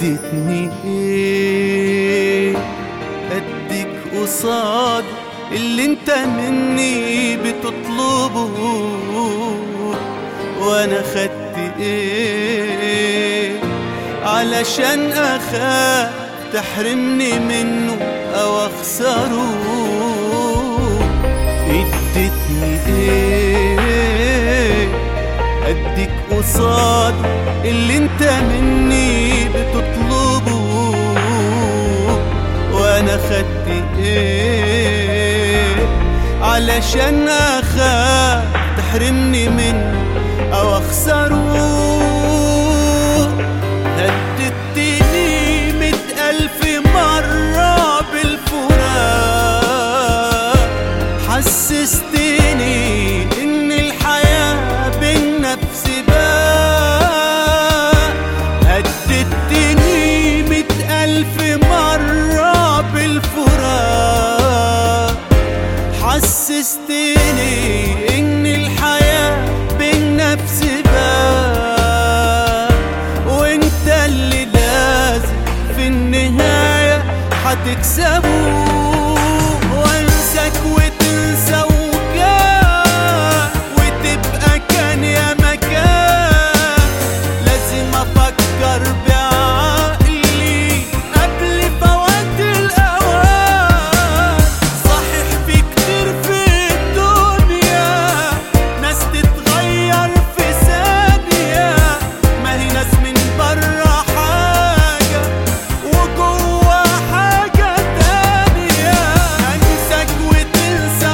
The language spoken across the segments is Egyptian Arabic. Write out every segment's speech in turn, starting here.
اديتني ايه اديك قصاد اللي انت مني بتطلبه وانا خدت ايه علشان اخاف تحرمني منه او اخسره اديتني ايه اديك قصاد اللي انت مني بتطلبه وانا خدت ايه علشان اخاف تحرمني منه او اخسره هددتني مئة الف مرة بالفراق حسستني ان الحياة بينا في سباق هددتني مئة الف مرة بالفراق حسستني ان الحياة بينا في سباق وانت اللي لازم في النهاية هتكسبه وانساك وتنسى وكان وتبقى كان يا مكان لازم افكر بعقلي قبل فوات الاوان صحيح في كتير في الدنيا ناس تتغير في ثانية ما هي ناس من برا حاجة وجوا حاجة تانية انساك وتنسى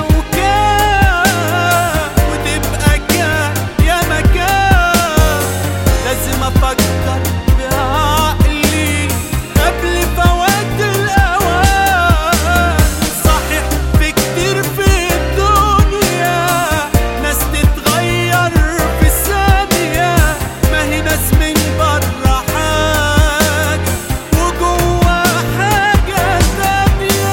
وكان وتبقى كان يا مكان لازم افكر بعقلي قبل فوات الاوان صحيح في كتير في الدنيا ناس تتغير في ثانية ما هي ناس من برا حاجة وجوا حاجة تانية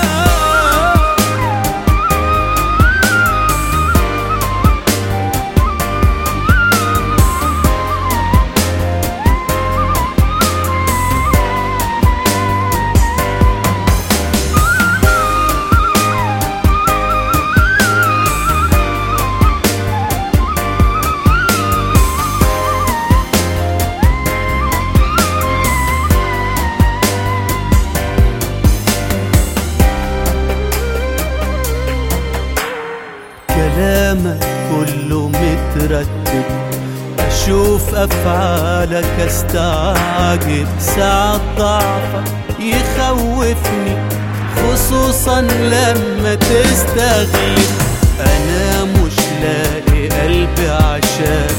كلامك كله مترتب أشوف أفعالك أستعجب ساعة ضعفك يخوفني خصوصا لما تستغلب أنا مش لاقي قلبي عشان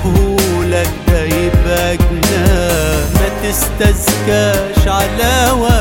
أسيبهولك ده يبقى جنان ما تستزكاش على وجهك